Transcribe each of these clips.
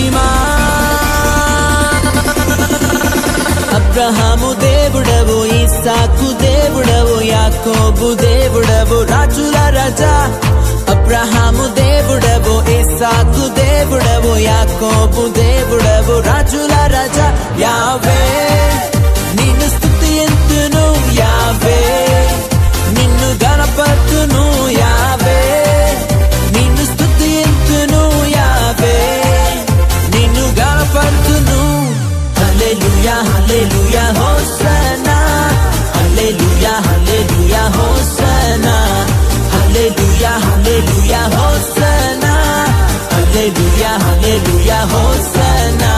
మహిమా అబ్రహాము దేవుడవు ఇస్సాకు దేవుడవు యాకోబు దేవుడవు రాజుల రాజా అబ్రహాము దేవుడవు ఇస్సాకు దేవుడవు యాకోబు దేవుడవు రాజుల రాజా యావే నిన్ను స్థుతి ఎంతును యావే నిన్ను గణపతును యావే నిన్ను స్థుతి ఎంతును యావే నిన్ను గణపడుతును hallelujah hallelujah hosanna hallelujah hallelujah hosanna hallelujah hallelujah hosanna hallelujah hallelujah hosanna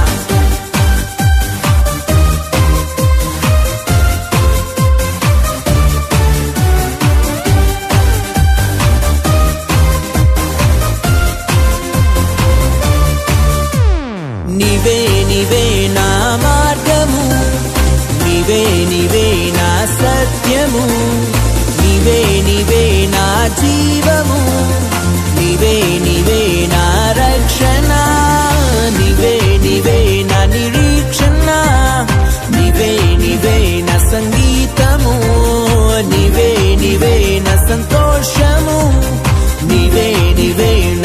నీవే నీవే నా మార్గము నీవే నీవే నా సత్యము నీవే నీవే నా జీవము నీవే నీవే నా రక్షణ నీవే నీవే నా నిరీక్షణ నీవే నీవే నా సంగీతము నీవే నీవే నా సంతోషము నీవే నీవే